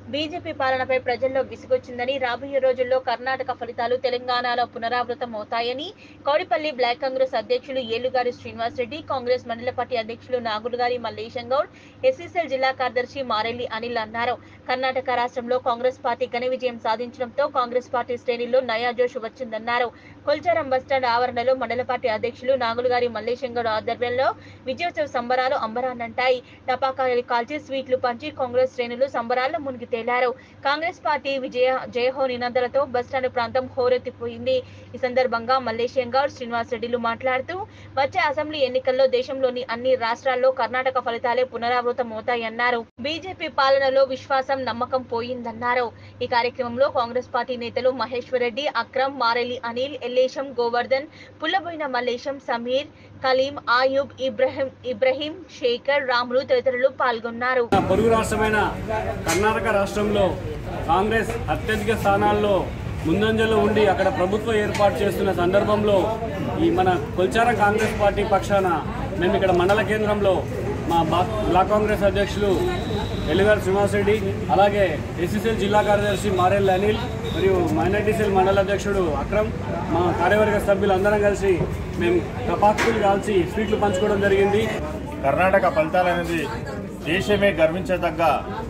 BJP పాలనపై ప్రజల్లో విసుగొచ్చిందని రాబోయే రోజుల్లో కర్ణాటక ఫలితాలు తెలంగాణలో పునరావృతం అవుతాయని కౌడిపల్లి బ్లాక్ కాంగ్రెస్ అధ్యక్షులు ఏలుగారి శ్రీనివాసరెడ్డి కాంగ్రెస్ మండల పార్టీ అధ్యక్షులు నాగులుగారి మల్లేశం గౌడ్ ఎస్సీసీఎల్ జిల్లా కార్యదర్శి మారెల్లి అనిల్ అన్నారు కర్ణాటక రాష్ట్రంలో కాంగ్రెస్ పార్టీ ఘన విజయం సాధించడంతో కాంగ్రెస్ పార్టీ శ్రేణుల్లో నయా జోష్ వచ్చిందన్నారు కొల్చారం బస్టాండ్ ఆవరణలో మండల పార్టీ అధ్యక్షులు నాగులుగారి మల్లేశం గౌడ్ ఆధ్వర్యంలో విజయోత్సవ సంబరాలు అంబరాన్నంటాయి టపాకాయలు కాల్చి స్వీట్లు పంచి కాంగ్రెస్ శ్రేణులు సంబరాల్లో మునిగి తేలారు కాంగ్రెస్ పార్టీ విజయ జయహో నినాదాలతో బస్టాండ్ ప్రాంతం హోరెత్తిపోయింది ఈ సందర్భంగా మల్లేశం గౌడ్ శ్రీనివాస్ రెడ్డిలు మాట్లాడుతూ వచ్చే అసెంబ్లీ ఎన్నికల్లో దేశంలోని అన్ని రాష్ట్రాల్లో కర్ణాటక ఫలితాలే పునరావృతం అవుతాయన్నారు బీజేపీ పాలనలో విశ్వాసం నమ్మకం పోయిందన్నారు ఈ కార్యక్రమంలో కాంగ్రెస్ పార్టీ నేతలు మహేశ్వర్ రెడ్డి అక్రమ్ మారెల్లి అనిల్ ఎల్లేశం గోవర్ధన్ పుల్లబోయిన మల్లేశం సమీర్ కలీం ఆయూబ్ ఇబ్రహీం ఇబ్రహీం శేఖర్ రాములు తదితరులు పాల్గొన్నారు మన పొరుగు రాష్ట్రమైన కర్ణాటక రాష్ట్రంలో కాంగ్రెస్ అత్యధిక స్థానాల్లో ముందంజలో ఉండి అక్కడ ప్రభుత్వం ఏర్పాటు చేస్తున్న సందర్భంలో ఈ మన కొల్చారం కాంగ్రెస్ పార్టీ పక్షాన మేము ఇక్కడ మండల కేంద్రంలో మా బా బ్లాక్ కాంగ్రెస్ అధ్యక్షులు ఎల్లుగారు శ్రీనివాసరెడ్డి అలాగే ఎస్సీసీఎల్ జిల్లా కార్యదర్శి మారెల్ అనిల్ మరియు మైనార్టీ సెల్ మండల అధ్యక్షుడు అక్రమ్ మా కార్యవర్గ సభ్యులు అందరం కలిసి మేము టపాకులు కాల్చి స్వీట్లు పంచుకోవడం జరిగింది కర్ణాటక ఫలితాలు అనేది దేశమే గర్వించదగ్గ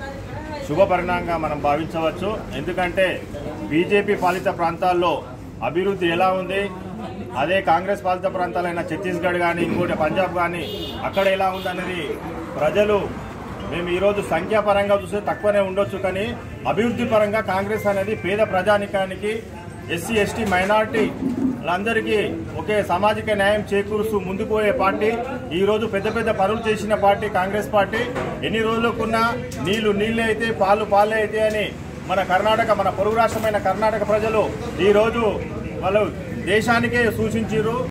శుభ పరిణామంగా మనం భావించవచ్చు ఎందుకంటే బీజేపీ పాలిత ప్రాంతాల్లో అభివృద్ధి ఎలా ఉంది అదే కాంగ్రెస్ పాలిత ప్రాంతాలైన ఛత్తీస్గఢ్ కానీ ఇంకోటి పంజాబ్ కానీ అక్కడ ఎలా ఉంది ప్రజలు మేము ఈరోజు సంఖ్యాపరంగా చూస్తే తక్కువనే ఉండొచ్చు కానీ అభివృద్ధి పరంగా కాంగ్రెస్ అనేది పేద ప్రజానికానికి ఎస్సీ ఎస్టీ మైనార్టీ అందరికీ ఒకే సామాజిక న్యాయం చేకూరుస్తూ ముందుకు పోయే పార్టీ ఈ రోజు పెద్ద పెద్ద పనులు చేసిన పార్టీ కాంగ్రెస్ పార్టీ ఎన్ని రోజులకున్నా నీళ్లు నీళ్ళే అయితే పాలు పాలే అయితే అని మన కర్ణాటక మన పొరుగు రాష్ట్రమైన కర్ణాటక ప్రజలు ఈ రోజు వాళ్ళు దేశానికే సూచించారు